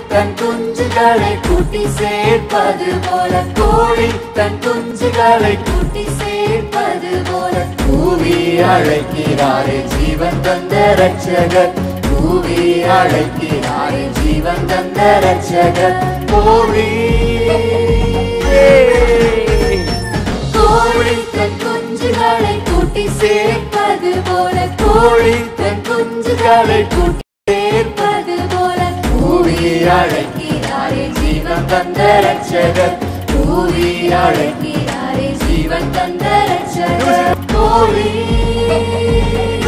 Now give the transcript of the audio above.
தன் குஞ்சுகளை கூட்டி சேர்ப்பது போல கோழி தன் குஞ்சுகளை கூட்டி சேர்ப்பது போல கூவி அழைக்கிறாரே ஜீவன் தந்த ரட்சகர் கூவி அழைக்கிறாரே ஜீவன் தந்த ரட்சகர் கோழி கோழி தன் குஞ்சுகளை கூட்டி சேர்ப்பது போல கோழி தன் குஞ்சுகளை கூட்டி சேர்ப்பது போல கூவி அழைக்கிறாரே ஜீவன் தந்த ரட்சகர் கூவி அழைக்கிறாரே ஜீவன் தந்த ரட்சகர் கோழி